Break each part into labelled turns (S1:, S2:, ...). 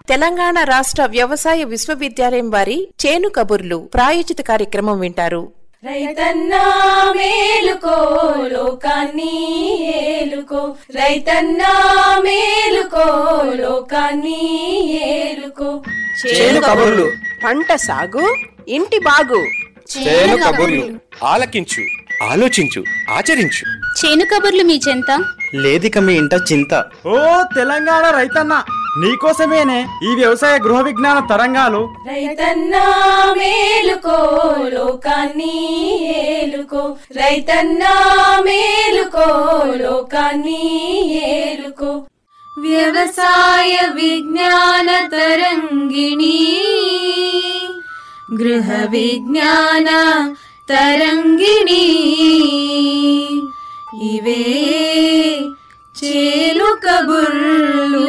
S1: తెలంగాణ రాష్ట్ర వ్యవసాయ విశ్వవిద్యాలయం వారి చేను కబుర్లు ప్రాయోజిత కార్యక్రమం వింటారు
S2: రైతన్నా మేలుకో లోకాన్ని ఏలుకో రైతన్నా మేలుకో లోకాన్ని ఏలుకో
S3: చేను కబుర్లు
S4: పంట సాగు ఇంటి బాగు
S3: చేను కబుర్లు ఆలకించు ఆలోచించు ఆచరించు
S5: చేను కబుర్లు మీ చెంత
S6: లేదిక మీ ఇంట చింత
S7: ఓ తెలంగాణ రైతన్న నీకోసమేనే ఈ వ్యవసాయ గృహ విజ్ఞాన తరంగాలు
S2: రైతన్నా మేలుకో లోకాన్ని ఏలుకో రైతన్నా మేలుకో లోకాన్ని ఏలుకో వ్యవసాయ విజ్ఞాన తరంగిణి గృహ విజ్ఞాన తరంగిణి ఇవే చేలు కబుర్లు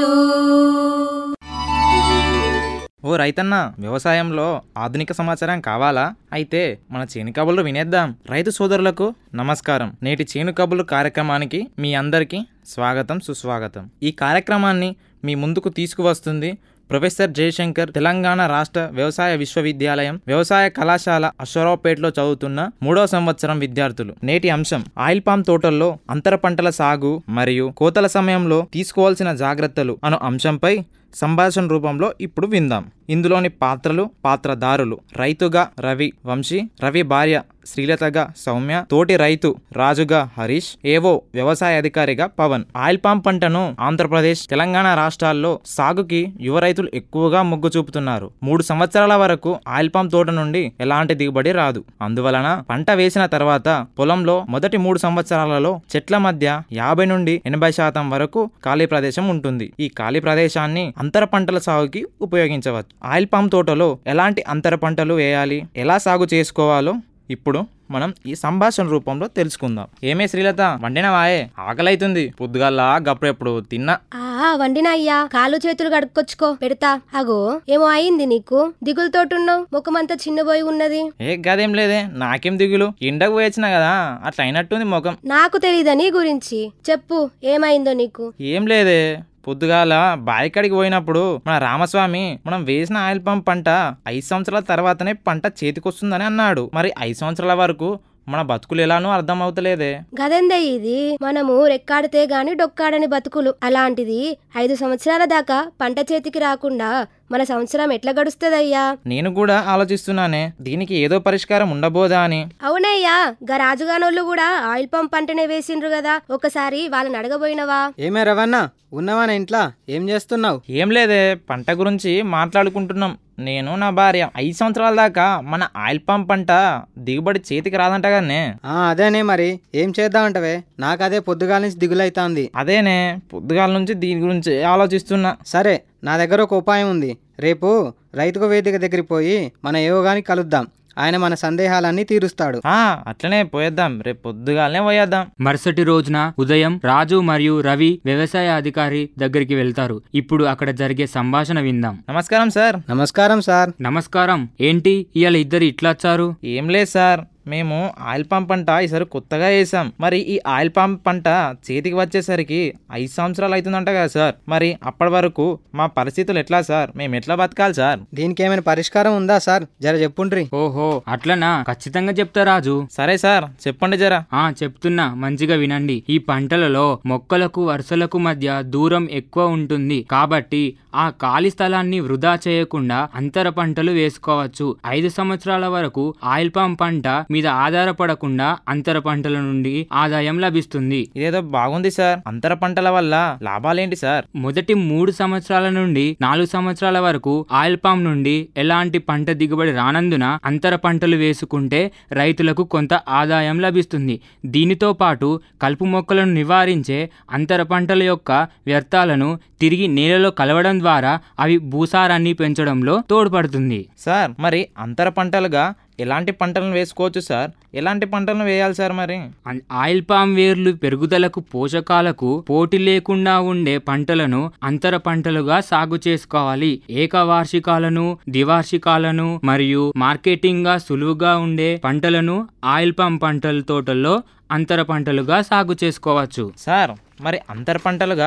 S8: ఓ రైతన్న వ్యవసాయంలో ఆధునిక సమాచారం కావాలా అయితే మన చేను కబుర్లు వినేద్దాం రైతు సోదరులకు నమస్కారం నేటి చేను కబుర్లు కార్యక్రమానికి మీ అందరికీ స్వాగతం సుస్వాగతం ఈ కార్యక్రమాన్ని మీ ముందుకు తీసుకువస్తుంది ప్రొఫెసర్ జయశంకర్ తెలంగాణ రాష్ట్ర వ్యవసాయ విశ్వవిద్యాలయం వ్యవసాయ కళాశాల అశ్వరావుపేటలో చదువుతున్న మూడో సంవత్సరం విద్యార్థులు నేటి అంశం ఆయిల్ పామ్ తోటల్లో అంతర పంటల సాగు మరియు కోతల సమయంలో తీసుకోవాల్సిన జాగ్రత్తలు అను అంశంపై సంభాషణ రూపంలో ఇప్పుడు విందాం ఇందులోని పాత్రలు పాత్రధారులు రైతుగా రవి వంశీ రవి భార్య శ్రీలతగా సౌమ్య తోటి రైతు రాజుగా హరీష్ ఏవో వ్యవసాయ అధికారిగా పవన్ ఆయిల్ పామ్ పంటను ఆంధ్రప్రదేశ్ తెలంగాణ రాష్ట్రాల్లో సాగుకి యువ రైతులు ఎక్కువగా మొగ్గు చూపుతున్నారు మూడు సంవత్సరాల వరకు ఆయిల్ పామ్ తోట నుండి ఎలాంటి దిగుబడి రాదు అందువలన పంట వేసిన తర్వాత పొలంలో మొదటి మూడు సంవత్సరాలలో చెట్ల మధ్య యాభై నుండి ఎనభై శాతం వరకు ఖాళీ ప్రదేశం ఉంటుంది ఈ ఖాళీ ప్రదేశాన్ని అంతర పంటల సాగుకి ఉపయోగించవచ్చు ఆయిల్ పామ్ తోటలో ఎలాంటి అంతర పంటలు వేయాలి ఎలా సాగు చేసుకోవాలో ఇప్పుడు మనం ఈ సంభాషణ రూపంలో తెలుసుకుందాం ఏమే శ్రీలత వండినవాయే ఆకలైతుంది పొద్దుగల్లా గప్పుడెప్పుడు తిన్నా
S9: ఆ వండినా అయ్యా కాలు చేతులు కడుక్కొచ్చుకో పెడతా అగో ఏమో అయింది నీకు దిగులుతోటున్నావు ముఖమంతా చిన్నబోయి ఉన్నది
S8: ఏ గదేం లేదే నాకేం దిగులు ఎండకు పోయొచ్చిన కదా అట్లా అయినట్టుంది ముఖం
S9: నాకు తెలీదా నీ గురించి చెప్పు ఏమైందో నీకు
S8: ఏం లేదే పొద్దుగాల బాయికాడికి పోయినప్పుడు మన రామస్వామి మనం వేసిన ఆయిల్ పంప్ పంట ఐదు సంవత్సరాల తర్వాతనే పంట చేతికొస్తుందని అన్నాడు మరి ఐదు సంవత్సరాల వరకు మన బతుకులు ఎలానో అర్థం అవుతలేదే
S9: గదెందే ఇది మనము రెక్కాడితే గాని డొక్కాడని బతుకులు అలాంటిది ఐదు సంవత్సరాల దాకా పంట చేతికి రాకుండా మన సంవత్సరం ఎట్లా గడుస్తుందయ్యా
S8: నేను కూడా ఆలోచిస్తున్నానే దీనికి ఏదో పరిష్కారం ఉండబోదా అని
S9: అవునయ్యా గా రాజుగానోళ్ళు కూడా ఆయిల్ పంప్ పంటనే వేసిండ్రు కదా ఒకసారి వాళ్ళని అడగబోయినవా
S6: ఏమే రవన్న ఉన్నవా నా ఇంట్లో ఏం చేస్తున్నావు
S8: ఏం లేదే పంట గురించి మాట్లాడుకుంటున్నాం నేను నా భార్య ఐదు సంవత్సరాల దాకా మన ఆయిల్ పంప్ పంట దిగుబడి చేతికి రాదంట కదనే
S6: ఆ అదేనే మరి ఏం చేద్దామంటవే నాకు అదే పొద్దుగాల నుంచి దిగులైతాంది
S8: అదేనే పొద్దుగాల నుంచి దీని గురించి ఆలోచిస్తున్నా
S6: సరే నా దగ్గర ఒక ఉపాయం ఉంది రేపు రైతుకు వేదిక దగ్గరికి పోయి మన యోగాని కలుద్దాం ఆయన మన సందేహాలన్నీ తీరుస్తాడు
S8: ఆ అట్లనే పోయేద్దాం రేపు పొద్దుగాలనే పోయేద్దాం
S10: మరుసటి రోజున ఉదయం రాజు మరియు రవి వ్యవసాయ అధికారి దగ్గరికి వెళ్తారు ఇప్పుడు అక్కడ జరిగే సంభాషణ విందాం
S8: నమస్కారం సార్
S6: నమస్కారం సార్
S10: నమస్కారం ఏంటి ఇవాళ ఇద్దరు ఇట్లా వచ్చారు
S8: ఏం లేదు సార్ మేము ఆయిల్ పంప్ పంట ఈసారి కొత్తగా వేసాం మరి ఈ ఆయిల్ పంప్ పంట చేతికి వచ్చేసరికి ఐదు సంవత్సరాలు అవుతుందంట కదా సార్ మరి అప్పటి వరకు మా పరిస్థితులు ఎట్లా సార్ మేము ఎట్లా బతకాలి సార్
S6: దీనికి ఏమైనా పరిష్కారం ఉందా సార్ జర చెప్పుండ్రి
S10: ఓహో అట్లనా ఖచ్చితంగా చెప్తా రాజు
S8: సరే సార్ చెప్పండి జరా
S10: ఆ చెప్తున్నా మంచిగా వినండి ఈ పంటలలో మొక్కలకు వరుసలకు మధ్య దూరం ఎక్కువ ఉంటుంది కాబట్టి ఆ ఖాళీ స్థలాన్ని వృధా చేయకుండా అంతర పంటలు వేసుకోవచ్చు ఐదు సంవత్సరాల వరకు ఆయిల్ పామ్ పంట మీద ఆధారపడకుండా అంతర పంటల నుండి ఆదాయం లభిస్తుంది
S8: ఇదేదో బాగుంది సార్ అంతర పంటల వల్ల లాభాలేంటి సార్
S10: మొదటి మూడు సంవత్సరాల నుండి నాలుగు సంవత్సరాల వరకు ఆయిల్ పామ్ నుండి ఎలాంటి పంట దిగుబడి రానందున అంతర పంటలు వేసుకుంటే రైతులకు కొంత ఆదాయం లభిస్తుంది దీనితో పాటు కలుపు మొక్కలను నివారించే అంతర పంటల యొక్క వ్యర్థాలను తిరిగి నేలలో కలవడం ద్వారా అవి భూసారాన్ని పెంచడంలో తోడ్పడుతుంది
S8: సార్ మరి అంతర పంటలుగా ఎలాంటి పంటలను వేసుకోవచ్చు సార్ ఎలాంటి పంటలను వేయాలి సార్ మరి
S10: అన్- ఆయిల్ పామ్ వేర్లు పెరుగుదలకు పోషకాలకు పోటీ లేకుండా ఉండే పంటలను అంతర పంటలుగా సాగు చేసుకోవాలి ఏకవార్షికాలను ద్వివార్షికాలను మరియు మార్కెటింగ్ గా సులువుగా ఉండే పంటలను ఆయిల్ పామ్ పంటల తోటల్లో అంతర పంటలుగా సాగు చేసుకోవచ్చు
S8: సార్ మరి అంతర పంటలుగా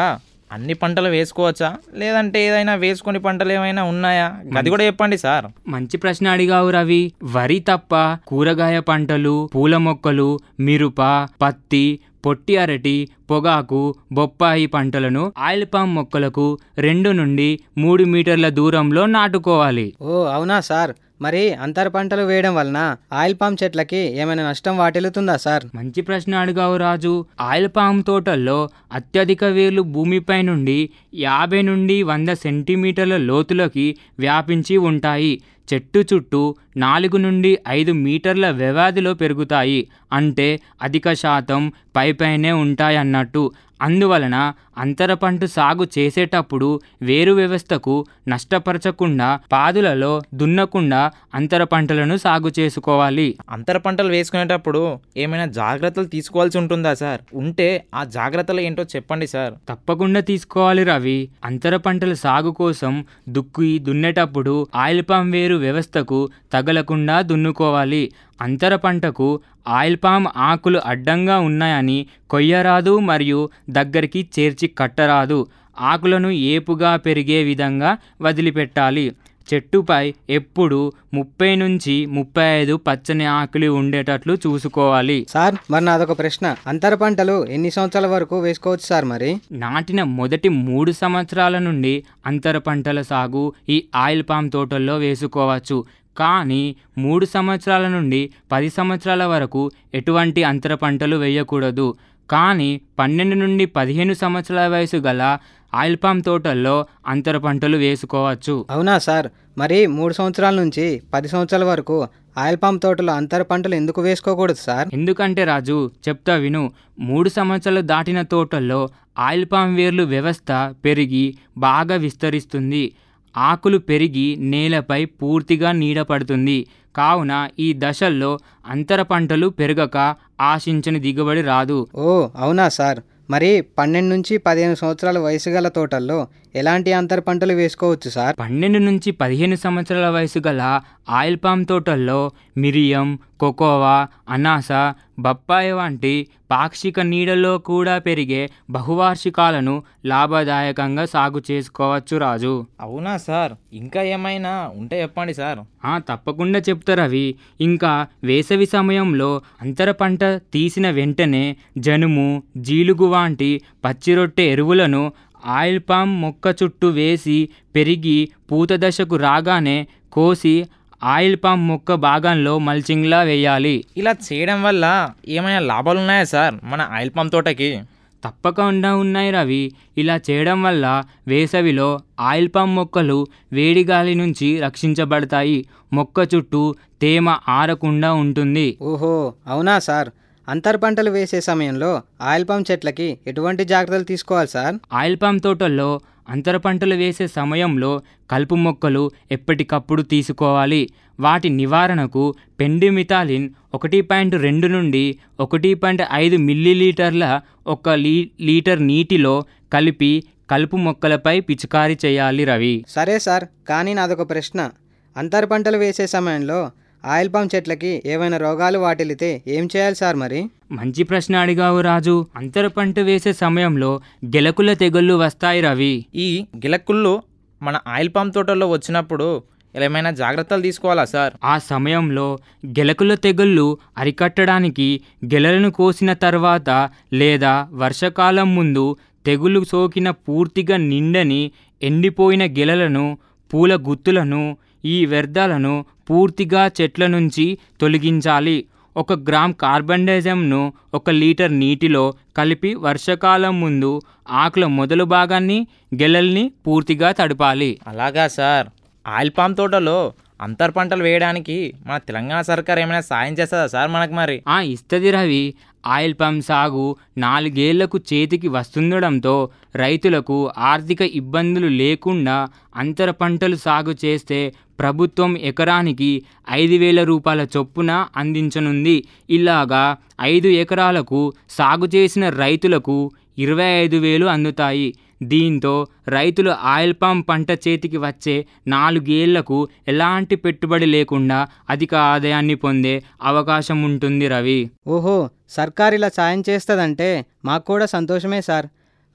S8: అన్ని పంటలు వేసుకోవచ్చా లేదంటే ఏదైనా వేసుకొని పంటలు ఏమైనా ఉన్నాయా అది కూడా చెప్పండి సార్
S10: మంచి ప్రశ్న అడిగావు రవి వరి తప్ప కూరగాయ పంటలు పూల మొక్కలు మిరప పత్తి పొట్టి అరటి పొగాకు బొప్పాయి పంటలను ఆయిల్ పామ్ మొక్కలకు రెండు నుండి మూడు మీటర్ల దూరంలో నాటుకోవాలి
S6: ఓ అవునా సార్ మరి అంతర పంటలు వేయడం వలన ఆయిల్ పామ్ చెట్లకి ఏమైనా నష్టం వాటిల్లుతుందా సార్
S10: మంచి ప్రశ్న అడిగావు రాజు ఆయిల్ పామ్ తోటల్లో అత్యధిక వేర్లు భూమిపై నుండి యాభై నుండి వంద సెంటీమీటర్ల లోతులోకి వ్యాపించి ఉంటాయి చెట్టు చుట్టూ నాలుగు నుండి ఐదు మీటర్ల వ్యవధిలో పెరుగుతాయి అంటే అధిక శాతం పైపైనే ఉంటాయన్నట్టు అందువలన అంతర పంట సాగు చేసేటప్పుడు వేరు వ్యవస్థకు నష్టపరచకుండా పాదులలో దున్నకుండా అంతర పంటలను సాగు చేసుకోవాలి
S8: అంతర పంటలు వేసుకునేటప్పుడు ఏమైనా జాగ్రత్తలు తీసుకోవాల్సి ఉంటుందా సార్ ఉంటే ఆ జాగ్రత్తలు ఏంటో చెప్పండి సార్
S10: తప్పకుండా తీసుకోవాలి రవి అంతర పంటల సాగు కోసం దుక్కి దున్నేటప్పుడు ఆయిల్ పామ్ వేరు వ్యవస్థకు తగలకుండా దున్నుకోవాలి అంతర పంటకు ఆయిల్ పామ్ ఆకులు అడ్డంగా ఉన్నాయని కొయ్యరాదు మరియు దగ్గరికి చేర్చి కట్టరాదు ఆకులను ఏపుగా పెరిగే విధంగా వదిలిపెట్టాలి చెట్టుపై ఎప్పుడు ముప్పై నుంచి ముప్పై ఐదు పచ్చని ఆకులు ఉండేటట్లు చూసుకోవాలి
S6: సార్ మరి నాదొక ప్రశ్న అంతర పంటలు ఎన్ని సంవత్సరాల వరకు వేసుకోవచ్చు సార్ మరి
S10: నాటిన మొదటి మూడు సంవత్సరాల నుండి అంతర పంటల సాగు ఈ ఆయిల్ పామ్ తోటల్లో వేసుకోవచ్చు కానీ మూడు సంవత్సరాల నుండి పది సంవత్సరాల వరకు ఎటువంటి అంతర పంటలు వేయకూడదు కానీ పన్నెండు నుండి పదిహేను సంవత్సరాల వయసు గల ఆయిల్ పామ్ తోటల్లో అంతర పంటలు వేసుకోవచ్చు
S6: అవునా సార్ మరి మూడు సంవత్సరాల నుంచి పది సంవత్సరాల వరకు ఆయిల్ పామ్ తోటలో అంతర పంటలు ఎందుకు వేసుకోకూడదు సార్
S10: ఎందుకంటే రాజు చెప్తా విను మూడు సంవత్సరాలు దాటిన తోటల్లో ఆయిల్ పామ్ వేర్లు వ్యవస్థ పెరిగి బాగా విస్తరిస్తుంది ఆకులు పెరిగి నేలపై పూర్తిగా నీడ పడుతుంది కావున ఈ దశల్లో అంతర పంటలు పెరగక ఆశించని దిగుబడి రాదు
S6: ఓ అవునా సార్ మరి పన్నెండు నుంచి పదిహేను సంవత్సరాల వయసు గల తోటల్లో ఎలాంటి అంతర పంటలు వేసుకోవచ్చు సార్
S10: పన్నెండు నుంచి పదిహేను సంవత్సరాల వయసు గల ఆయిల్ పామ్ తోటల్లో మిరియం కోకోవా అనాస బప్పాయి వంటి పాక్షిక నీడలో కూడా పెరిగే బహువార్షికాలను లాభదాయకంగా సాగు చేసుకోవచ్చు రాజు
S8: అవునా సార్ ఇంకా ఏమైనా ఉంటే చెప్పండి సార్
S10: ఆ, తప్పకుండా చెప్తారు అవి ఇంకా వేసవి సమయంలో అంతర పంట తీసిన వెంటనే జనుము జీలుగు వంటి పచ్చిరొట్టె ఎరువులను ఆయిల్ పామ్ మొక్క చుట్టూ వేసి పెరిగి పూత దశకు రాగానే కోసి ఆయిల్ పామ్ మొక్క భాగంలో మల్చింగ్లా వేయాలి
S8: ఇలా చేయడం వల్ల ఏమైనా లాభాలు ఉన్నాయా సార్ మన ఆయిల్ పంప్ తోటకి
S10: తప్పకుండా ఉన్నాయి రవి ఇలా చేయడం వల్ల వేసవిలో ఆయిల్ పామ్ మొక్కలు వేడి గాలి నుంచి రక్షించబడతాయి మొక్క చుట్టూ తేమ ఆరకుండా ఉంటుంది
S6: ఓహో అవునా సార్ అంతర పంటలు వేసే సమయంలో ఆయిల్ పామ్ చెట్లకి ఎటువంటి జాగ్రత్తలు తీసుకోవాలి సార్
S10: ఆయిల్ పామ్ తోటల్లో అంతర పంటలు వేసే సమయంలో కలుపు మొక్కలు ఎప్పటికప్పుడు తీసుకోవాలి వాటి నివారణకు పెండిమిథాలిన్ ఒకటి పాయింట్ రెండు నుండి ఒకటి పాయింట్ ఐదు మిల్లీలీటర్ల ఒక లీ లీటర్ నీటిలో కలిపి కలుపు మొక్కలపై పిచికారీ చేయాలి రవి
S6: సరే సార్ కానీ నాదొక ప్రశ్న అంతర పంటలు వేసే సమయంలో ఆయిల్ పామ్ చెట్లకి ఏమైనా రోగాలు వాటిల్లితే ఏం చేయాలి సార్ మరి
S10: మంచి ప్రశ్న అడిగావు రాజు అంతర పంట వేసే సమయంలో గెలకుల తెగుళ్ళు వస్తాయి రవి
S8: ఈ గిలక్కుళ్ళు మన ఆయిల్ పంప్ తోటల్లో వచ్చినప్పుడు ఇలా ఏమైనా జాగ్రత్తలు తీసుకోవాలా సార్
S10: ఆ సమయంలో గెలకుల తెగుళ్ళు అరికట్టడానికి గెలలను కోసిన తర్వాత లేదా వర్షాకాలం ముందు తెగులు సోకిన పూర్తిగా నిండని ఎండిపోయిన గెలలను పూల గుత్తులను ఈ వ్యర్థాలను పూర్తిగా చెట్ల నుంచి తొలగించాలి ఒక గ్రామ్ కార్బన్ డైజంను ఒక లీటర్ నీటిలో కలిపి వర్షాకాలం ముందు ఆకుల మొదలు భాగాన్ని గెలల్ని పూర్తిగా తడపాలి
S8: అలాగా సార్ ఆయిల్ పామ్ తోటలో అంతర్ పంటలు వేయడానికి మన తెలంగాణ సర్కార్ ఏమైనా సాయం చేస్తుందా సార్ మనకు మరి
S10: ఆ ఇస్తది రవి ఆయిల్ పంప్ సాగు నాలుగేళ్లకు చేతికి వస్తుండడంతో రైతులకు ఆర్థిక ఇబ్బందులు లేకుండా అంతర పంటలు సాగు చేస్తే ప్రభుత్వం ఎకరానికి ఐదు వేల రూపాయల చొప్పున అందించనుంది ఇలాగా ఐదు ఎకరాలకు సాగు చేసిన రైతులకు ఇరవై ఐదు వేలు అందుతాయి దీంతో రైతులు ఆయిల్ పామ్ పంట చేతికి వచ్చే నాలుగేళ్లకు ఎలాంటి పెట్టుబడి లేకుండా అధిక ఆదాయాన్ని పొందే అవకాశం ఉంటుంది రవి
S6: ఓహో సర్కార్ ఇలా సాయం చేస్తుందంటే మాకు కూడా సంతోషమే సార్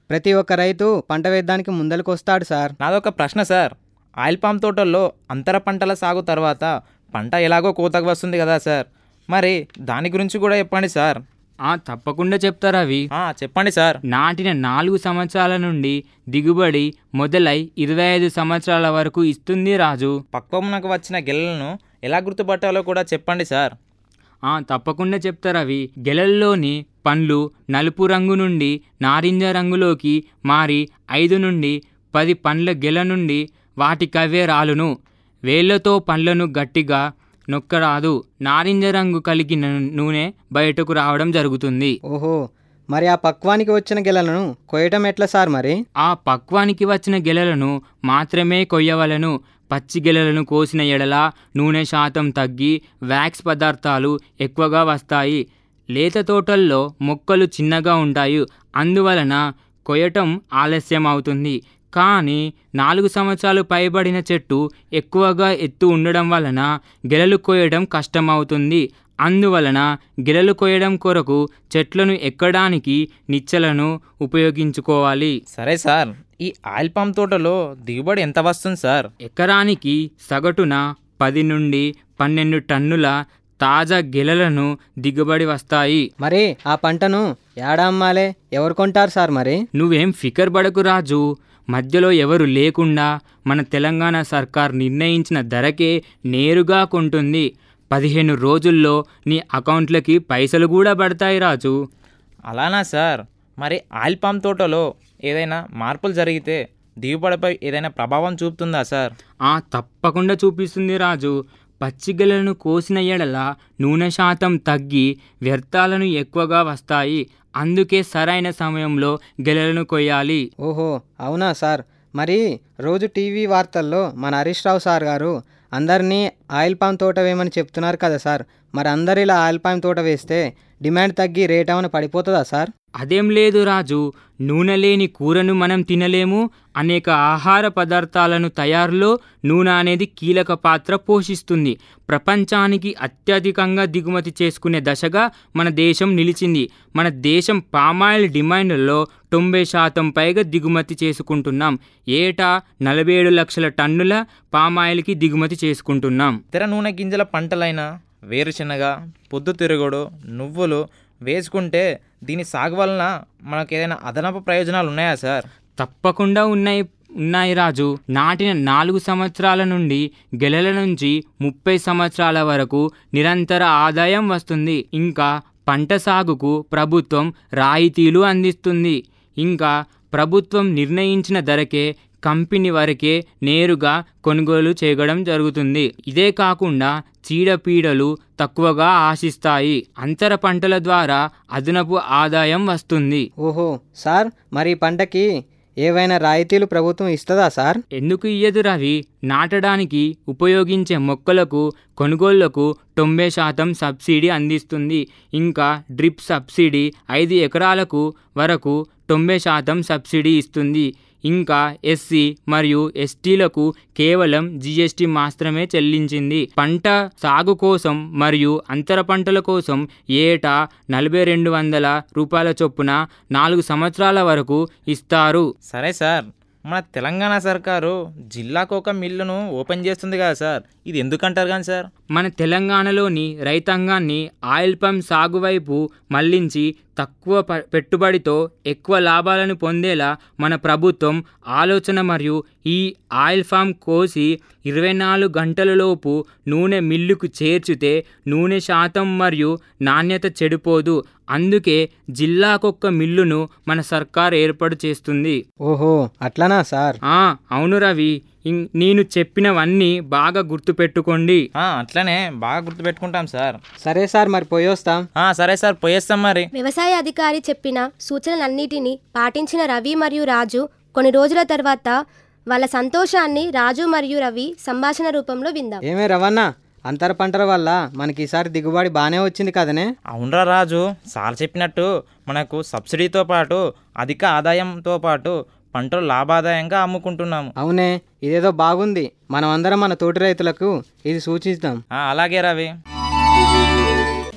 S6: ప్రతి ఒక్క రైతు పంట వేయడానికి ముందలకు వస్తాడు సార్
S8: నాదొక ప్రశ్న సార్ ఆయిల్ పామ్ తోటల్లో అంతర పంటల సాగు తర్వాత పంట ఎలాగో కోతకు వస్తుంది కదా సార్ మరి దాని గురించి కూడా చెప్పండి సార్
S10: ఆ తప్పకుండా చెప్తారు అవి
S8: ఆ, చెప్పండి సార్
S10: నాటిన నాలుగు సంవత్సరాల నుండి దిగుబడి మొదలై ఇరవై ఐదు సంవత్సరాల వరకు ఇస్తుంది రాజు
S8: పక్వమునకు వచ్చిన గెలలను ఎలా గుర్తుపట్టాలో కూడా చెప్పండి సార్
S10: ఆ తప్పకుండా చెప్తారు అవి గెలల్లోని పండ్లు నలుపు రంగు నుండి నారింజ రంగులోకి మారి ఐదు నుండి పది పండ్ల గెల నుండి వాటికవే రాలును వేళ్లతో పండ్లను గట్టిగా నొక్కరాదు నారింజ రంగు కలిగిన నూనె బయటకు రావడం జరుగుతుంది
S6: ఓహో మరి ఆ పక్వానికి వచ్చిన గెలలను కొయ్యటం ఎట్లా సార్ మరి
S10: ఆ పక్వానికి వచ్చిన గెలలను మాత్రమే కొయ్యవలను పచ్చి గెలలను కోసిన ఎడల నూనె శాతం తగ్గి వ్యాక్స్ పదార్థాలు ఎక్కువగా వస్తాయి లేత తోటల్లో మొక్కలు చిన్నగా ఉంటాయి అందువలన కొయ్యటం ఆలస్యం అవుతుంది కానీ నాలుగు సంవత్సరాలు పైబడిన చెట్టు ఎక్కువగా ఎత్తు ఉండడం వలన గెలలు కోయడం కష్టమవుతుంది అందువలన గెలలు కోయడం కొరకు చెట్లను ఎక్కడానికి నిచ్చెలను ఉపయోగించుకోవాలి
S8: సరే సార్ ఈ ఆయిల్ పామ్ తోటలో దిగుబడి ఎంత వస్తుంది సార్
S10: ఎకరానికి సగటున పది నుండి పన్నెండు టన్నుల తాజా గెలలను దిగుబడి వస్తాయి
S6: మరి ఆ పంటను ఏడా అమ్మాలే ఎవరు కొంటారు సార్ మరి
S10: నువ్వేం ఫికర్ పడకు రాజు మధ్యలో ఎవరు లేకుండా మన తెలంగాణ సర్కార్ నిర్ణయించిన ధరకే నేరుగా కొంటుంది పదిహేను రోజుల్లో నీ అకౌంట్లకి పైసలు కూడా పడతాయి రాజు
S8: అలానా సార్ మరి ఆయిల్ పామ్ తోటలో ఏదైనా మార్పులు జరిగితే దిగుబడిపై ఏదైనా ప్రభావం చూపుతుందా సార్
S10: ఆ తప్పకుండా చూపిస్తుంది రాజు పచ్చిగెలను కోసిన ఎడల నూనె శాతం తగ్గి వ్యర్థాలను ఎక్కువగా వస్తాయి అందుకే సరైన సమయంలో గెలలను కొయ్యాలి
S6: ఓహో అవునా సార్ మరి రోజు టీవీ వార్తల్లో మన హరీష్ రావు సార్ గారు అందరినీ ఆయిల్ పామ్ తోట వేయమని చెప్తున్నారు కదా సార్ మరి అందరు ఇలా ఆయిల్ పామ్ తోట వేస్తే డిమాండ్ తగ్గి రేట్ ఏమైనా పడిపోతుందా సార్
S10: అదేం లేదు రాజు నూనె లేని కూరను మనం తినలేము అనేక ఆహార పదార్థాలను తయారులో నూనె అనేది కీలక పాత్ర పోషిస్తుంది ప్రపంచానికి అత్యధికంగా దిగుమతి చేసుకునే దశగా మన దేశం నిలిచింది మన దేశం పామాయిల్ డిమాండ్లో తొంభై శాతం పైగా దిగుమతి చేసుకుంటున్నాం ఏటా నలభై ఏడు లక్షల టన్నుల పామాయిల్కి దిగుమతి చేసుకుంటున్నాం
S8: ఇతర నూనె గింజల పంటలైన వేరుశనగ పొద్దుతిరుగుడు నువ్వులు వేసుకుంటే దీని సాగు వలన మనకు ఏదైనా అదనపు ప్రయోజనాలు ఉన్నాయా సార్
S10: తప్పకుండా ఉన్నాయి ఉన్నాయి రాజు నాటిన నాలుగు సంవత్సరాల నుండి గెలల నుంచి ముప్పై సంవత్సరాల వరకు నిరంతర ఆదాయం వస్తుంది ఇంకా పంట సాగుకు ప్రభుత్వం రాయితీలు అందిస్తుంది ఇంకా ప్రభుత్వం నిర్ణయించిన ధరకే కంపెనీ వరకే నేరుగా కొనుగోలు చేయడం జరుగుతుంది ఇదే కాకుండా చీడపీడలు తక్కువగా ఆశిస్తాయి అంతర పంటల ద్వారా అదనపు ఆదాయం వస్తుంది
S6: ఓహో సార్ మరి ఈ పంటకి ఏవైనా రాయితీలు ప్రభుత్వం ఇస్తుందా సార్
S10: ఎందుకు ఇయ్యదు రవి నాటడానికి ఉపయోగించే మొక్కలకు కొనుగోళ్లకు తొంభై శాతం సబ్సిడీ అందిస్తుంది ఇంకా డ్రిప్ సబ్సిడీ ఐదు ఎకరాలకు వరకు తొంభై శాతం సబ్సిడీ ఇస్తుంది ఇంకా ఎస్సీ మరియు ఎస్టీలకు కేవలం జీఎస్టీ మాత్రమే చెల్లించింది పంట సాగు కోసం మరియు అంతర పంటల కోసం ఏటా నలభై రెండు వందల రూపాయల చొప్పున నాలుగు సంవత్సరాల వరకు ఇస్తారు
S8: సరే సార్ మన తెలంగాణ సర్కారు జిల్లాకు ఒక మిల్లును ఓపెన్ చేస్తుంది కదా సార్ ఇది ఎందుకంటారు కానీ సార్
S10: మన తెలంగాణలోని రైతాంగాన్ని ఆయిల్ పంప్ సాగు వైపు మళ్లించి తక్కువ ప- పెట్టుబడితో ఎక్కువ లాభాలను పొందేలా మన ప్రభుత్వం ఆలోచన మరియు ఈ ఆయిల్ ఫామ్ కోసి ఇరవై నాలుగు గంటలలోపు నూనె మిల్లుకు చేర్చితే నూనె శాతం మరియు నాణ్యత చెడిపోదు అందుకే జిల్లాకొక్క మిల్లును మన సర్కార్ ఏర్పాటు చేస్తుంది
S6: ఓహో అట్లనా సార్
S10: ఆ అవును రవి ఇం- నేను చెప్పినవన్నీ బాగా గుర్తుపెట్టుకోండి
S8: ఆ, అట్లనే బాగా గుర్తుపెట్టుకుంటాం సార్
S6: సరే సార్ మరి పోయి వస్తాం
S8: ఆ, సరే సార్ పోయేస్తాం మరి
S9: వ్యవసాయ అధికారి చెప్పిన సూచనలన్నిటినీ పాటించిన రవి మరియు రాజు కొన్ని రోజుల తర్వాత వాళ్ళ సంతోషాన్ని రాజు మరియు రవి సంభాషణ రూపంలో విందాం
S6: ఏమే రవణ అంతర పంటల వల్ల మనకి ఈసారి దిగుబడి బాగానే వచ్చింది కదనే
S8: అవునరా రాజు సార్ చెప్పినట్టు మనకు సబ్సిడీతో పాటు అధిక ఆదాయంతో పాటు పంటలు లాభాదాయంగా అమ్ముకుంటున్నాము
S6: అవునే ఇదేదో బాగుంది మనం అందరం మన తోటి రైతులకు ఇది సూచిస్తాం
S8: ఆ, అలాగే రవి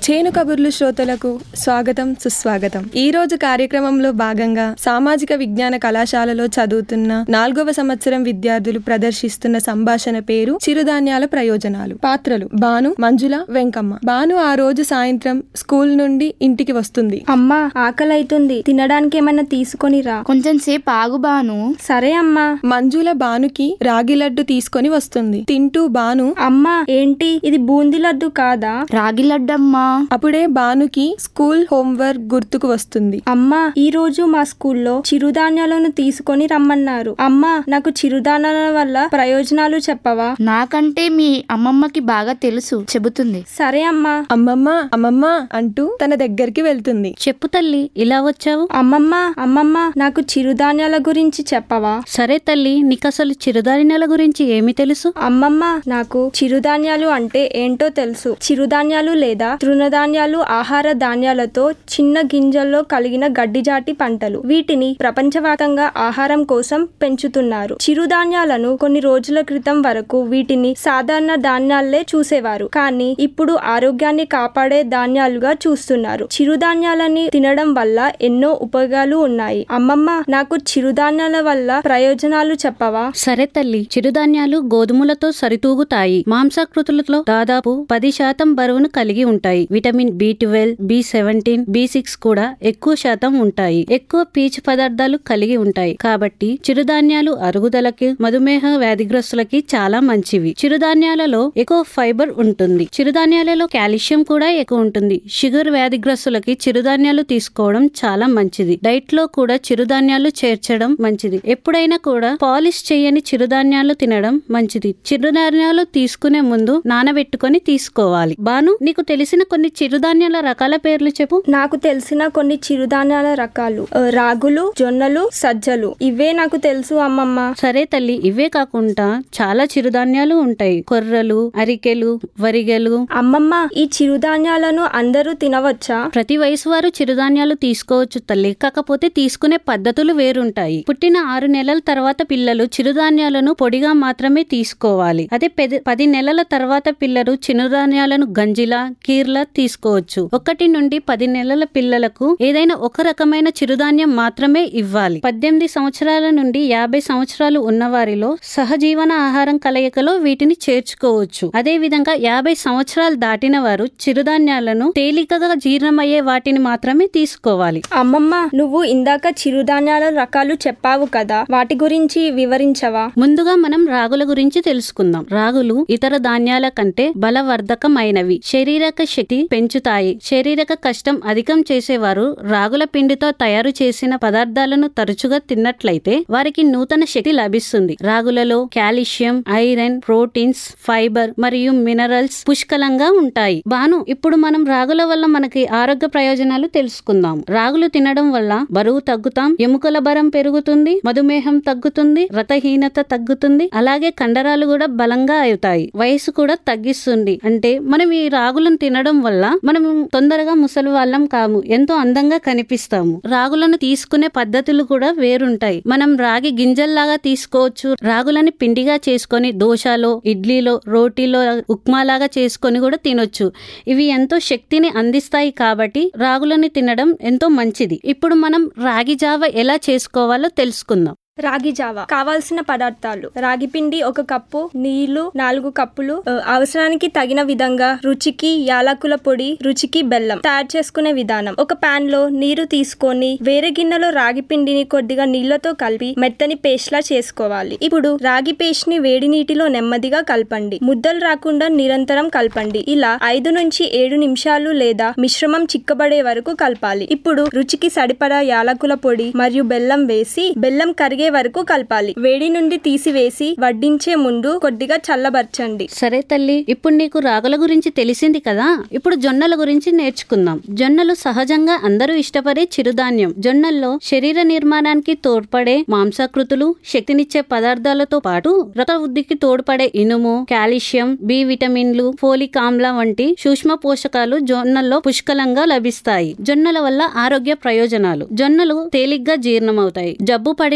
S5: చేను కబుర్లు శ్రోతలకు స్వాగతం సుస్వాగతం ఈ రోజు కార్యక్రమంలో భాగంగా సామాజిక విజ్ఞాన కళాశాలలో చదువుతున్న నాలుగవ సంవత్సరం విద్యార్థులు ప్రదర్శిస్తున్న సంభాషణ పేరు చిరుధాన్యాల ప్రయోజనాలు పాత్రలు బాను మంజుల వెంకమ్మ బాను ఆ రోజు సాయంత్రం స్కూల్ నుండి ఇంటికి వస్తుంది
S11: అమ్మా ఆకలైతుంది తినడానికి ఏమైనా తీసుకొని రా కొంచెం సేపు ఆగు బాను సరే అమ్మా
S5: మంజుల బానుకి రాగి లడ్డు తీసుకొని వస్తుంది తింటూ బాను
S11: అమ్మా ఏంటి ఇది బూందీ లడ్డు కాదా రాగి లడ్డు అమ్మా
S5: అప్పుడే బానుకి స్కూల్ హోంవర్క్ గుర్తుకు వస్తుంది
S11: అమ్మా ఈ రోజు మా స్కూల్లో చిరుధాన్యాలను తీసుకొని రమ్మన్నారు అమ్మా నాకు చిరుధాన్యాల వల్ల ప్రయోజనాలు చెప్పవా
S12: నాకంటే మీ అమ్మమ్మకి బాగా తెలుసు చెబుతుంది
S11: సరే అమ్మా
S5: అమ్మమ్మ అమ్మమ్మ అంటూ తన దగ్గరికి వెళ్తుంది
S13: చెప్పు తల్లి ఇలా వచ్చావు
S11: అమ్మమ్మ అమ్మమ్మ నాకు చిరుధాన్యాల గురించి చెప్పవా
S13: సరే తల్లి నీకు అసలు చిరుధాన్యాల గురించి ఏమి తెలుసు
S11: అమ్మమ్మ నాకు చిరుధాన్యాలు అంటే ఏంటో తెలుసు చిరుధాన్యాలు లేదా తృణధాన్యాలు ఆహార ధాన్యాలతో చిన్న గింజల్లో కలిగిన గడ్డిజాటి పంటలు వీటిని ప్రపంచవ్యాప్తంగా ఆహారం కోసం పెంచుతున్నారు చిరుధాన్యాలను కొన్ని రోజుల క్రితం వరకు వీటిని సాధారణ ధాన్యాలే చూసేవారు కానీ ఇప్పుడు ఆరోగ్యాన్ని కాపాడే ధాన్యాలుగా చూస్తున్నారు చిరుధాన్యాలని తినడం వల్ల ఎన్నో ఉపయోగాలు ఉన్నాయి అమ్మమ్మ నాకు చిరుధాన్యాల వల్ల ప్రయోజనాలు చెప్పవా
S13: సరే తల్లి చిరుధాన్యాలు గోధుమలతో సరితూగుతాయి మాంసాకృతులతో దాదాపు పది శాతం బరువును కలిగి ఉంటాయి vitamin B twelve B seventeen B six కూడా ఎక్కువ శాతం ఉంటాయి ఎక్కువ పీచు పదార్థాలు కలిగి ఉంటాయి కాబట్టి చిరుధాన్యాలు అరుగుదలకి మధుమేహ వ్యాధిగ్రస్తులకి చాలా మంచివి చిరుధాన్యాలలో ఎక్కువ ఫైబర్ ఉంటుంది చిరుధాన్యాలలో కాల్షియం కూడా ఎక్కువ ఉంటుంది షుగర్ వ్యాధిగ్రస్తులకి చిరుధాన్యాలు తీసుకోవడం చాలా మంచిది డైట్ లో కూడా చిరుధాన్యాలు చేర్చడం మంచిది ఎప్పుడైనా కూడా పాలిష్ చేయని చిరుధాన్యాలు తినడం మంచిది చిరుధాన్యాలు తీసుకునే ముందు నానబెట్టుకొని తీసుకోవాలి బాను నీకు తెలిసిన కొన్ని చిరుధాన్యాల రకాల పేర్లు చెప్పు
S11: నాకు తెలిసిన కొన్ని చిరుధాన్యాల రకాలు ఆ, రాగులు జొన్నలు సజ్జలు ఇవే నాకు తెలుసు అమ్మమ్మ
S13: సరే తల్లి ఇవే కాకుండా చాలా చిరుధాన్యాలు ఉంటాయి కొర్రలు అరికెలు వరిగెలు
S11: అమ్మమ్మ ఈ చిరుధాన్యాలను అందరూ తినవచ్చా
S13: ప్రతి వయసు వారు చిరుధాన్యాలు తీసుకోవచ్చు తల్లి కాకపోతే తీసుకునే పద్ధతులు వేరుంటాయి పుట్టిన ఆరు నెలల తర్వాత పిల్లలు చిరుధాన్యాలను పొడిగా మాత్రమే తీసుకోవాలి అదే పెద- పది నెలల తర్వాత పిల్లలు చిరుధాన్యాలను గంజిలా కీర్లా తీసుకోవచ్చు ఒకటి నుండి పది నెలల పిల్లలకు ఏదైనా ఒక రకమైన చిరుధాన్యం మాత్రమే ఇవ్వాలి పద్దెనిమిది సంవత్సరాల నుండి యాభై సంవత్సరాలు ఉన్న వారిలో సహజీవన ఆహారం కలయికలో వీటిని చేర్చుకోవచ్చు అదే విధంగా యాభై సంవత్సరాలు దాటిన వారు చిరుధాన్యాలను తేలికగా జీర్ణమయ్యే వాటిని మాత్రమే తీసుకోవాలి
S11: అమ్మమ్మ నువ్వు ఇందాక చిరుధాన్యాల రకాలు చెప్పావు కదా వాటి గురించి వివరించవా
S13: ముందుగా మనం రాగుల గురించి తెలుసుకుందాం రాగులు ఇతర ధాన్యాల కంటే బలవర్ధకమైనవి శారీరక శక్తి పెంచుతాయి శారీరక కష్టం అధికం చేసేవారు రాగుల పిండితో తయారు చేసిన పదార్థాలను తరచుగా తిన్నట్లయితే వారికి నూతన శక్తి లభిస్తుంది రాగులలో కాల్షియం ఐరన్ ప్రోటీన్స్ ఫైబర్ మరియు మినరల్స్ పుష్కలంగా ఉంటాయి బాను ఇప్పుడు మనం రాగుల వల్ల మనకి ఆరోగ్య ప్రయోజనాలు తెలుసుకుందాం రాగులు తినడం వల్ల బరువు తగ్గుతాం ఎముకల బరం పెరుగుతుంది మధుమేహం తగ్గుతుంది రతహీనత తగ్గుతుంది అలాగే కండరాలు కూడా బలంగా అవుతాయి వయసు కూడా తగ్గిస్తుంది అంటే మనం ఈ రాగులను తినడం వల్ల మనం తొందరగా ముసలి వాళ్ళం కాము ఎంతో అందంగా కనిపిస్తాము రాగులను తీసుకునే పద్ధతులు కూడా వేరుంటాయి మనం రాగి గింజల్లాగా తీసుకోవచ్చు రాగులని పిండిగా చేసుకొని దోశలో ఇడ్లీలో రోటీలో ఉప్మాలాగా చేసుకొని కూడా తినొచ్చు ఇవి ఎంతో శక్తిని అందిస్తాయి కాబట్టి రాగులని తినడం ఎంతో మంచిది ఇప్పుడు మనం రాగి జావ ఎలా చేసుకోవాలో తెలుసుకుందాం
S11: రాగి జావా కావాల్సిన పదార్థాలు రాగి పిండి ఒక కప్పు నీళ్లు నాలుగు కప్పులు ఆ, అవసరానికి తగిన విధంగా రుచికి యాలకుల పొడి రుచికి బెల్లం తయారు చేసుకునే విధానం ఒక పాన్ లో నీరు తీసుకొని వేరే గిన్నెలో రాగి పిండిని కొద్దిగా నీళ్లతో కలిపి మెత్తని పేస్ట్ లా చేసుకోవాలి ఇప్పుడు రాగి పేస్ట్ ని వేడి నీటిలో నెమ్మదిగా కలపండి ముద్దలు రాకుండా నిరంతరం కలపండి ఇలా ఐదు నుంచి ఏడు నిమిషాలు లేదా మిశ్రమం చిక్కబడే వరకు కలపాలి ఇప్పుడు రుచికి సరిపడా యాలకుల పొడి మరియు బెల్లం వేసి బెల్లం కరిగే వరకు కలపాలి వేడి నుండి తీసివేసి వడ్డించే ముందు కొద్దిగా చల్లబరచండి
S13: సరే తల్లి ఇప్పుడు నీకు రాగుల గురించి తెలిసింది కదా ఇప్పుడు జొన్నల గురించి నేర్చుకుందాం జొన్నలు సహజంగా అందరూ ఇష్టపడే చిరుధాన్యం జొన్నల్లో శరీర నిర్మాణానికి తోడ్పడే మాంసాకృతులు శక్తినిచ్చే పదార్థాలతో పాటు రక్త వృద్ధికి తోడ్పడే ఇనుము కాల్షియం బి విటమిన్లు ఫోలిక్ ఆమ్ల వంటి సూక్ష్మ పోషకాలు జొన్నల్లో పుష్కలంగా లభిస్తాయి జొన్నల వల్ల ఆరోగ్య ప్రయోజనాలు జొన్నలు తేలిగ్గా జీర్ణమవుతాయి జబ్బు పడిన వారు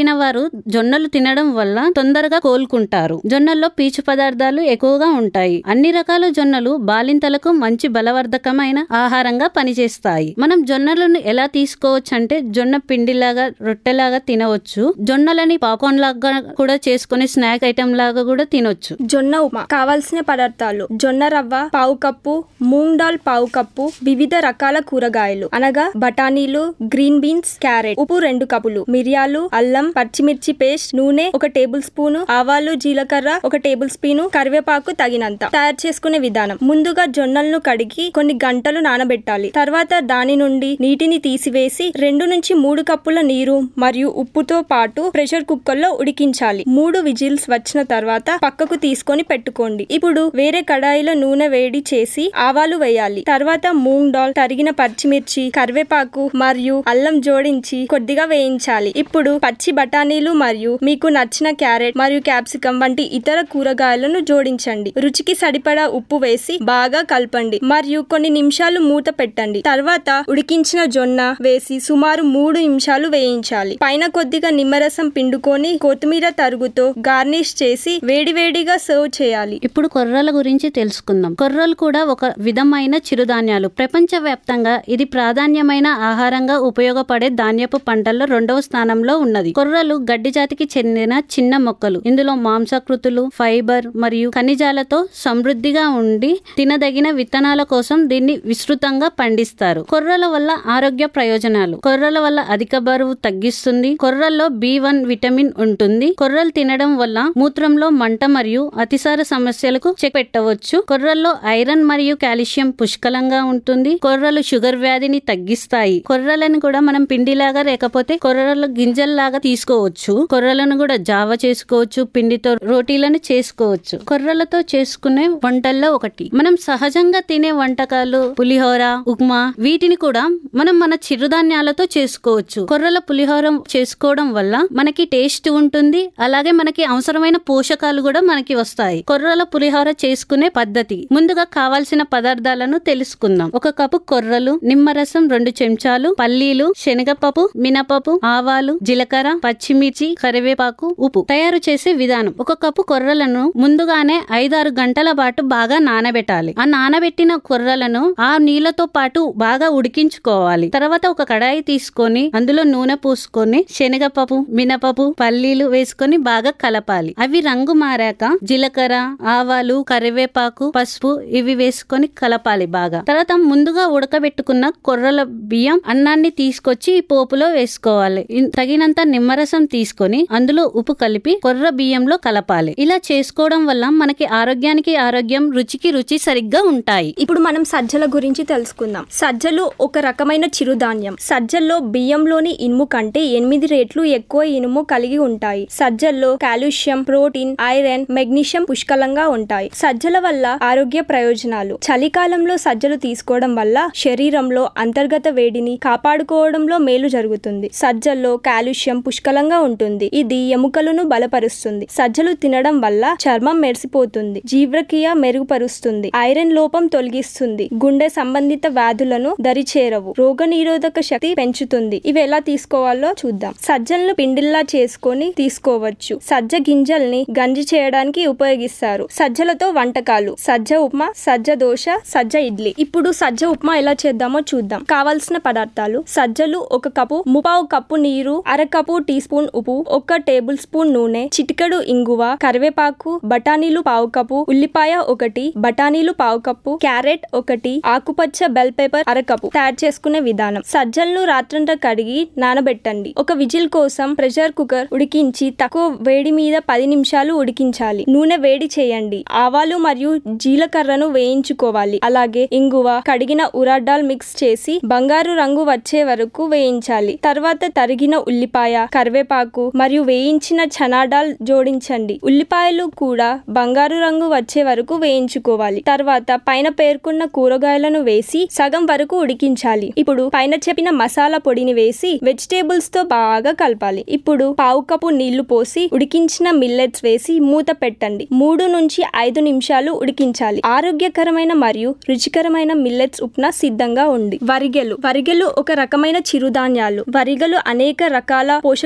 S13: పిల్లలు జొన్నలు తినడం వల్ల తొందరగా కోలుకుంటారు జొన్నల్లో పీచు పదార్థాలు ఎక్కువగా ఉంటాయి అన్ని రకాల జొన్నలు బాలింతలకు మంచి బలవర్ధకమైన ఆహారంగా పనిచేస్తాయి మనం జొన్నలను ఎలా తీసుకోవచ్చు అంటే జొన్న పిండిలాగా రొట్టెలాగా తినవచ్చు జొన్నలని పాప్కార్న్ లాగా కూడా చేసుకుని స్నాక్ ఐటమ్ లాగా కూడా తినొచ్చు
S11: జొన్న ఉప్మా కావాల్సిన పదార్థాలు జొన్న రవ్వ పావు కప్పు మూంగ్ దాల్ పావు కప్పు వివిధ రకాల కూరగాయలు అనగా బఠానీలు గ్రీన్ బీన్స్ క్యారెట్ ఉప్పు రెండు కప్పులు మిరియాలు అల్లం పచ్చిమిర్చి పేస్ట్ నూనె ఒక టేబుల్ స్పూన్ ఆవాలు జీలకర్ర ఒక టేబుల్ స్పూన్ కరివేపాకు తగినంత తయారు చేసుకునే విధానం ముందుగా జొన్నలను కడిగి కొన్ని గంటలు నానబెట్టాలి తర్వాత దాని నుండి నీటిని తీసివేసి రెండు నుంచి మూడు కప్పుల నీరు మరియు ఉప్పుతో పాటు ప్రెషర్ కుక్కర్ లో ఉడికించాలి మూడు విజిల్స్ వచ్చిన తర్వాత పక్కకు తీసుకొని పెట్టుకోండి ఇప్పుడు వేరే కడాయిలో నూనె వేడి చేసి ఆవాలు వేయాలి తర్వాత మూంగ్ డాల్ తరిగిన పచ్చిమిర్చి కరివేపాకు మరియు అల్లం జోడించి కొద్దిగా వేయించాలి ఇప్పుడు పచ్చి బఠానీలు మరియు మీకు నచ్చిన క్యారెట్ మరియు క్యాప్సికం వంటి ఇతర కూరగాయలను జోడించండి రుచికి సరిపడా ఉప్పు వేసి బాగా కలపండి మరియు కొన్ని నిమిషాలు మూత పెట్టండి తర్వాత ఉడికించిన జొన్న వేసి సుమారు మూడు నిమిషాలు వేయించాలి పైన కొద్దిగా నిమ్మరసం పిండుకొని కొత్తిమీర తరుగుతో గార్నిష్ చేసి వేడివేడిగా సర్వ్ చేయాలి
S13: ఇప్పుడు కొర్రల గురించి తెలుసుకుందాం కొర్రలు కూడా ఒక విధమైన చిరుధాన్యాలు ప్రపంచవ్యాప్తంగా ఇది ప్రాధాన్యమైన ఆహారంగా ఉపయోగపడే ధాన్యపు పంటల్లో రెండవ స్థానంలో ఉన్నది కొర్రలు గడ్డి జాతికి చెందిన చిన్న మొక్కలు ఇందులో మాంసాకృతులు ఫైబర్ మరియు ఖనిజాలతో సమృద్ధిగా ఉండి తినదగిన విత్తనాల కోసం దీన్ని విస్తృతంగా పండిస్తారు కొర్రల వల్ల ఆరోగ్య ప్రయోజనాలు కొర్రల వల్ల అధిక బరువు తగ్గిస్తుంది కొర్రల్లో బి వన్ విటమిన్ ఉంటుంది కొర్రలు తినడం వల్ల మూత్రంలో మంట మరియు అతిసార సమస్యలకు చెక్ పెట్టవచ్చు కొర్రల్లో ఐరన్ మరియు కాల్షియం పుష్కలంగా ఉంటుంది కొర్రలు షుగర్ వ్యాధిని తగ్గిస్తాయి కొర్రలను కూడా మనం పిండిలాగా లేకపోతే కొర్రల గింజల్లాగా తీసుకోవచ్చు కొర్రలను కూడా జావ చేసుకోవచ్చు పిండితో రోటీలను చేసుకోవచ్చు కొర్రలతో చేసుకునే వంటల్లో ఒకటి మనం సహజంగా తినే వంటకాలు పులిహోర ఉప్మా వీటిని కూడా మనం మన చిరుధాన్యాలతో చేసుకోవచ్చు కొర్రల పులిహోర చేసుకోవడం వల్ల మనకి టేస్ట్ ఉంటుంది అలాగే మనకి అవసరమైన పోషకాలు కూడా మనకి వస్తాయి కొర్రల పులిహోర చేసుకునే పద్ధతి ముందుగా కావాల్సిన పదార్థాలను తెలుసుకుందాం ఒక కప్పు కొర్రలు నిమ్మరసం రెండు చెంచాలు పల్లీలు శనగపప్పు మినపప్పు ఆవాలు జీలకర్ర పచ్చిమిర్చి కరివేపాకు ఉప్పు తయారు చేసే విధానం ఒక కప్పు కొర్రలను ముందుగానే ఐదారు గంటల పాటు బాగా నానబెట్టాలి ఆ నానబెట్టిన కొర్రలను ఆ నీళ్లతో పాటు బాగా ఉడికించుకోవాలి తర్వాత ఒక కడాయి తీసుకొని అందులో నూనె పూసుకొని శనగపప్పు మినపప్పు పల్లీలు వేసుకొని బాగా కలపాలి అవి రంగు మారాక జీలకర్ర ఆవాలు కరివేపాకు పసుపు ఇవి వేసుకొని కలపాలి బాగా తర్వాత ముందుగా ఉడకబెట్టుకున్న కొర్రల బియ్యం అన్నాన్ని తీసుకొచ్చి ఈ పోపులో వేసుకోవాలి ఇన్- తగినంత నిమ్మరసం తీసుకొని అందులో ఉప్పు కలిపి కొర్ర బియ్యంలో కలపాలి ఇలా చేసుకోవడం వల్ల మనకి ఆరోగ్యానికి ఆరోగ్యం రుచికి రుచి సరిగ్గా ఉంటాయి
S11: ఇప్పుడు మనం సజ్జల గురించి తెలుసుకుందాం సజ్జలు ఒక రకమైన చిరుధాన్యం సజ్జల్లో బియ్యంలోని ఇనుము కంటే ఎనిమిది రెట్లు ఎక్కువ ఇనుము కలిగి ఉంటాయి సజ్జల్లో కాల్షియం ప్రోటీన్ ఐరన్ మెగ్నీషియం పుష్కలంగా ఉంటాయి సజ్జల వల్ల ఆరోగ్య ప్రయోజనాలు చలికాలంలో సజ్జలు తీసుకోవడం వల్ల శరీరంలో అంతర్గత వేడిని కాపాడుకోవడంలో మేలు జరుగుతుంది సజ్జల్లో కాల్షియం పుష్కలంగా ఉంటుంది ఇది ఎముకలను బలపరుస్తుంది సజ్జలు తినడం వల్ల చర్మం మెరిసిపోతుంది జీవ్రక్రియ మెరుగుపరుస్తుంది ఐరన్ లోపం తొలగిస్తుంది గుండె సంబంధిత వ్యాధులను దరిచేరవు రోగ నిరోధక శక్తి పెంచుతుంది ఇవి ఎలా తీసుకోవాలో చూద్దాం సజ్జలను పిండిల్లా చేసుకొని తీసుకోవచ్చు సజ్జ గింజల్ని గంజి చేయడానికి ఉపయోగిస్తారు సజ్జలతో వంటకాలు సజ్జ ఉప్మా సజ్జ దోశ సజ్జ ఇడ్లీ ఇప్పుడు సజ్జ ఉప్మా ఎలా చేద్దామో చూద్దాం కావాల్సిన పదార్థాలు సజ్జలు ఒక కప్పు ముపావు కప్పు నీరు అర కప్పు టీ స్పూన్ ఉప్పు ఒక టేబుల్ స్పూన్ నూనె చిటికెడు ఇంగువ కరివేపాకు బఠానీలు పావు కప్పు ఉల్లిపాయ ఒకటి బఠానీలు పావు కప్పు క్యారెట్ ఒకటి ఆకుపచ్చ బెల్ పేపర్ అరకప్పు తయారు చేసుకునే విధానం సజ్జలను రాత్రంతా కడిగి నానబెట్టండి ఒక విజిల్ కోసం ప్రెషర్ కుక్కర్ ఉడికించి తక్కువ వేడి మీద పది నిమిషాలు ఉడికించాలి నూనె వేడి చేయండి ఆవాలు మరియు జీలకర్రను వేయించుకోవాలి అలాగే ఇంగువ కడిగిన ఉరాడాల్ మిక్స్ చేసి బంగారు రంగు వచ్చే వరకు వేయించాలి తర్వాత తరిగిన ఉల్లిపాయ కరివేపాకు మరియు వేయించిన చనాడాల్ జోడించండి ఉల్లిపాయలు కూడా బంగారు రంగు వచ్చే వరకు వేయించుకోవాలి తర్వాత పైన పేర్కొన్న కూరగాయలను వేసి సగం వరకు ఉడికించాలి ఇప్పుడు పైన చెప్పిన మసాలా పొడిని వేసి వెజిటేబుల్స్ తో బాగా కలపాలి ఇప్పుడు పావు కప్పు నీళ్లు పోసి ఉడికించిన మిల్లెట్స్ వేసి మూత పెట్టండి మూడు నుంచి ఐదు నిమిషాలు ఉడికించాలి ఆరోగ్యకరమైన మరియు రుచికరమైన మిల్లెట్స్ ఉప్మా సిద్ధంగా ఉంది వరిగెలు వరిగెలు ఒక రకమైన చిరుధాన్యాలు వరిగలు అనేక రకాల పోషకాలను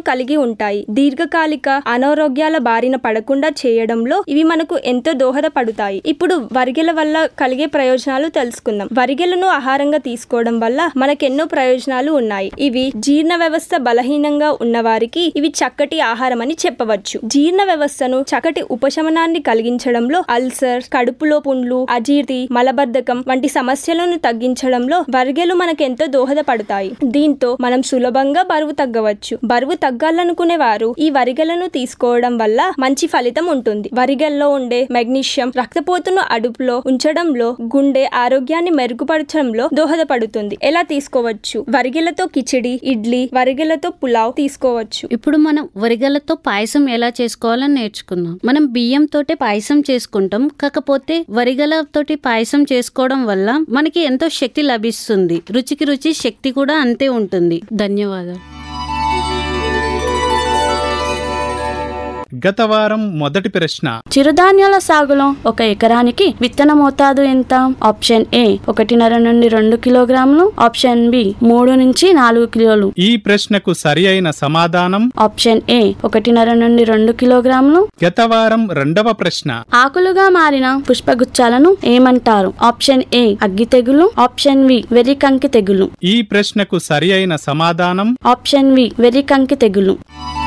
S11: కలిగి ఉంటాయి దీర్ఘకాలిక అనారోగ్యాల బారిన పడకుండా చేయడంలో ఇవి మనకు ఎంతో దోహదపడతాయి ఇప్పుడు వరిగెల వల్ల కలిగే ప్రయోజనాలు తెలుసుకుందాం వరిగెలను ఆహారంగా తీసుకోవడం వల్ల మనకెన్నో ప్రయోజనాలు ఉన్నాయి ఇవి జీర్ణ వ్యవస్థ బలహీనంగా ఉన్న వారికి ఇవి చక్కటి ఆహారం అని చెప్పవచ్చు జీర్ణ వ్యవస్థను చక్కటి ఉపశమనాన్ని కలిగించడంలో అల్సర్ కడుపులో పుండ్లు అజీర్తి మలబద్ధకం వంటి సమస్యలను తగ్గించడంలో వరిగెలు మనకెంతో దోహదపడతాయి దీంతో మనం సులభంగా బరువు తగ్గవచ్చు బరువు తగ్గాలనుకునే వారు ఈ వరిగెలను తీసుకోవడం వల్ల మంచి ఫలితం ఉంటుంది వరిగెల్లో ఉండే మెగ్నీషియం రక్తపోతును అదుపులో ఉంచడంలో గుండె ఆరోగ్యాన్ని మెరుగుపరచడంలో దోహదపడుతుంది ఎలా తీసుకోవచ్చు వరిగెలతో కిచిడి ఇడ్లీ వరిగెలతో పులావ్ తీసుకోవచ్చు
S13: ఇప్పుడు మనం వరిగలతో పాయసం ఎలా చేసుకోవాలని నేర్చుకుందాం మనం బియ్యం తోటి పాయసం చేసుకుంటాం కాకపోతే వరిగలతోటి పాయసం చేసుకోవడం వల్ల మనకి ఎంతో శక్తి లభిస్తుంది రుచికి రుచి శక్తి కూడా అంతే ఉంటుంది ధన్యవాదాలు
S14: గత వారం మొదటి ప్రశ్న
S15: చిరుధాన్యాల సాగులో ఒక ఎకరానికి విత్తన మోతాదు ఎంత ఆప్షన్ ఏ ఒకటిన్నర నుండి రెండు కిలోగ్రాములు ఆప్షన్ బి మూడు నుంచి నాలుగు కిలోలు
S14: ఈ ప్రశ్నకు సరి అయిన సమాధానం
S15: ఆప్షన్ ఏ ఒకటిన్నర నుండి రెండు కిలోగ్రాములు
S14: గత వారం రెండవ ప్రశ్న
S15: ఆకులుగా మారిన పుష్పగుచ్చాలను ఏమంటారు ఆప్షన్ ఏ అగ్గి తెగులు ఆప్షన్ వి వెర్రికంకి తెగులు
S14: ఈ ప్రశ్నకు సరి అయిన సమాధానం
S15: ఆప్షన్ వి వెర్రికంకి తెగులు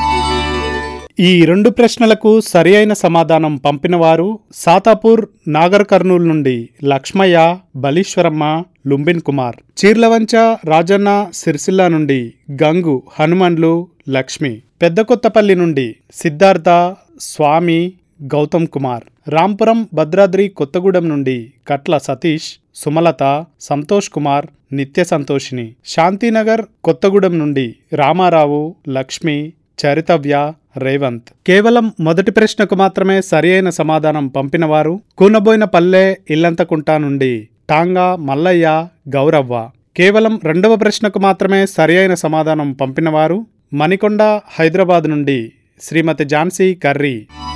S14: ఈ రెండు ప్రశ్నలకు సరి అయిన సమాధానం పంపినవారు సాతాపూర్ నాగర్ కర్నూల్ నుండి లక్ష్మయ్య బలీశ్వరమ్మ లుంబిన్ కుమార్ చీర్లవంచ రాజన్న సిరిసిల్ల నుండి గంగు హనుమన్లు లక్ష్మి పెద్దకొత్తపల్లి నుండి సిద్ధార్థ స్వామి గౌతమ్ కుమార్ రాంపురం భద్రాద్రి కొత్తగూడెం నుండి కట్ల సతీష్ సుమలత సంతోష్ కుమార్ నిత్య సంతోషిని శాంతినగర్ కొత్తగూడెం నుండి రామారావు లక్ష్మి చరితవ్య రేవంత్ కేవలం మొదటి ప్రశ్నకు మాత్రమే సరి అయిన సమాధానం పంపినవారు కూనబోయిన పల్లె ఇల్లంతకుంట నుండి టాంగా మల్లయ్య గౌరవ్వ కేవలం రెండవ ప్రశ్నకు మాత్రమే సరి అయిన సమాధానం పంపినవారు మణికొండ హైదరాబాద్ నుండి శ్రీమతి ఝాన్సీ కర్రీ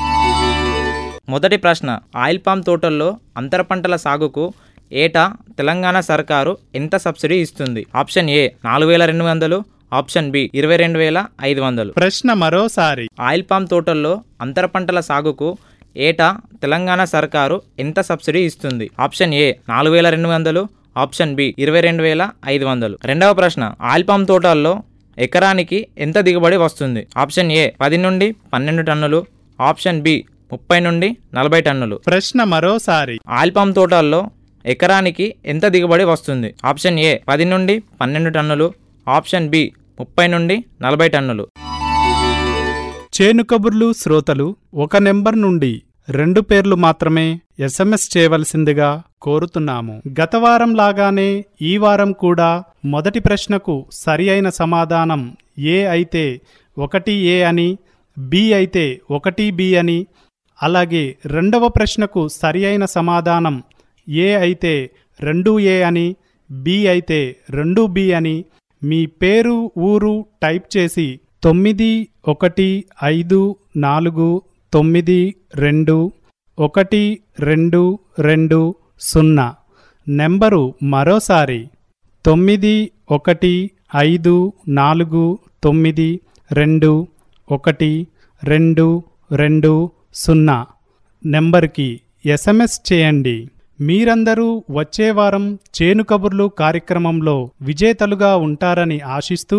S8: మొదటి ప్రశ్న ఆయిల్ పామ్ తోటల్లో అంతర పంటల సాగుకు ఏటా తెలంగాణ సర్కారు ఎంత సబ్సిడీ ఇస్తుంది ఆప్షన్ ఏ నాలుగు వేల రెండు వందలు ఆప్షన్ బి ఇరవై రెండు వేల ఐదు వందలు
S14: ప్రశ్న మరోసారి
S8: ఆయిల్ పామ్ తోటల్లో అంతర పంటల సాగుకు ఏటా తెలంగాణ సర్కారు ఎంత సబ్సిడీ ఇస్తుంది ఆప్షన్ ఏ నాలుగు వేల రెండు వందలు ఆప్షన్ బి ఇరవై రెండు వేల ఐదు వందలు రెండవ ప్రశ్న ఆయిల్ పామ్ తోటల్లో ఎకరానికి ఎంత దిగుబడి వస్తుంది ఆప్షన్ ఏ పది నుండి పన్నెండు టన్నులు ఆప్షన్ బి ముప్పై నుండి నలభై టన్నులు
S14: ప్రశ్న మరోసారి
S8: ఆయిల్ పామ్ తోటల్లో ఎకరానికి ఎంత దిగుబడి వస్తుంది ఆప్షన్ ఏ పది నుండి పన్నెండు టన్నులు ఆప్షన్ బి ముప్పై నుండి నలభై టన్నులు
S14: చేను కబుర్లు శ్రోతలు ఒక నెంబర్ నుండి రెండు పేర్లు మాత్రమే ఎస్ఎంఎస్ చేయవలసిందిగా కోరుతున్నాము గత వారం లాగానే ఈ వారం కూడా మొదటి ప్రశ్నకు సరి అయిన సమాధానం ఏ అయితే ఒకటి ఏ అని బి అయితే ఒకటి బి అని అలాగే రెండవ ప్రశ్నకు సరి అయిన సమాధానం ఏ అయితే రెండు ఏ అని బి అయితే రెండు బి అని మీ పేరు ఊరు టైప్ చేసి తొమ్మిది ఒకటి ఐదు నాలుగు తొమ్మిది రెండు ఒకటి రెండు రెండు సున్నా నెంబరు మరోసారి తొమ్మిది ఒకటి ఐదు నాలుగు తొమ్మిది రెండు ఒకటి రెండు రెండు సున్నా నెంబర్కి ఎస్ఎంఎస్ చేయండి మీరందరూ వచ్చే వారం చేను కబుర్లు కార్యక్రమంలో విజేతలుగా ఉంటారని ఆశిస్తూ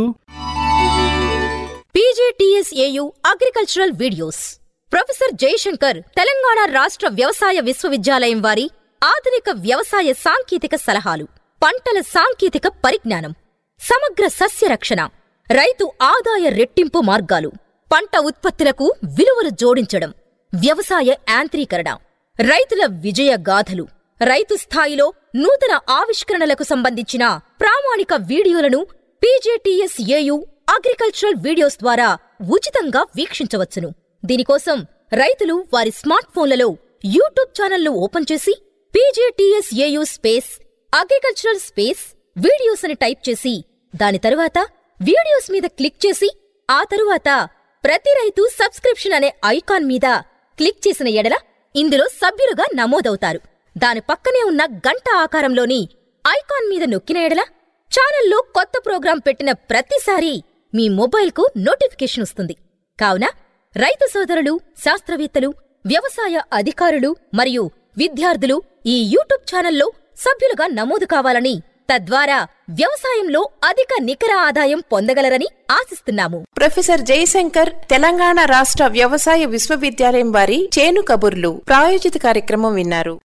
S16: PGTSAU agricultural videos professor Jayashankar Telangana రాష్ట్ర వ్యవసాయ విశ్వవిద్యాలయం వారి ఆధునిక వ్యవసాయ సాంకేతిక సలహాలు పంటల సాంకేతిక పరిజ్ఞానం సమగ్ర సస్య రక్షణ రైతు ఆదాయ రెట్టింపు మార్గాలు పంట ఉత్పత్తులకు విలువలు జోడించడం వ్యవసాయ యాంత్రీకరణ రైతుల విజయ గాథలు రైతు స్థాయిలో నూతన ఆవిష్కరణలకు సంబంధించిన ప్రామాణిక వీడియోలను పీజేటీఎస్ఏయు అగ్రికల్చరల్ వీడియోస్ ద్వారా ఉచితంగా వీక్షించవచ్చును దీనికోసం రైతులు వారి స్మార్ట్ ఫోన్లలో యూట్యూబ్ ఛానల్ను ఓపెన్ చేసి PJTSAU space agricultural space videos అని టైప్ చేసి దాని తరువాత వీడియోస్ మీద క్లిక్ చేసి ఆ తరువాత ప్రతి రైతు సబ్స్క్రిప్షన్ అనే ఐకాన్ మీద క్లిక్ చేసిన ఎడల ఇందులో సభ్యులుగా నమోదవుతారు దాని పక్కనే ఉన్న గంట ఆకారంలోని ఐకాన్ మీద నొక్కిన ఎడల ఛానల్లో కొత్త ప్రోగ్రాం పెట్టిన ప్రతిసారీ మీ మొబైల్కు నోటిఫికేషన్ వస్తుంది కావున రైతు సోదరులు శాస్త్రవేత్తలు వ్యవసాయ అధికారులు మరియు విద్యార్థులు ఈ యూట్యూబ్ ఛానల్లో సభ్యులుగా నమోదు కావాలని తద్వారా వ్యవసాయంలో అధిక నికర ఆదాయం పొందగలరని ఆశిస్తున్నాము
S1: ప్రొఫెసర్ జయశంకర్ తెలంగాణ రాష్ట్ర వ్యవసాయ విశ్వవిద్యాలయం వారి చేను కబుర్లు ప్రాయోజిత కార్యక్రమం విన్నారు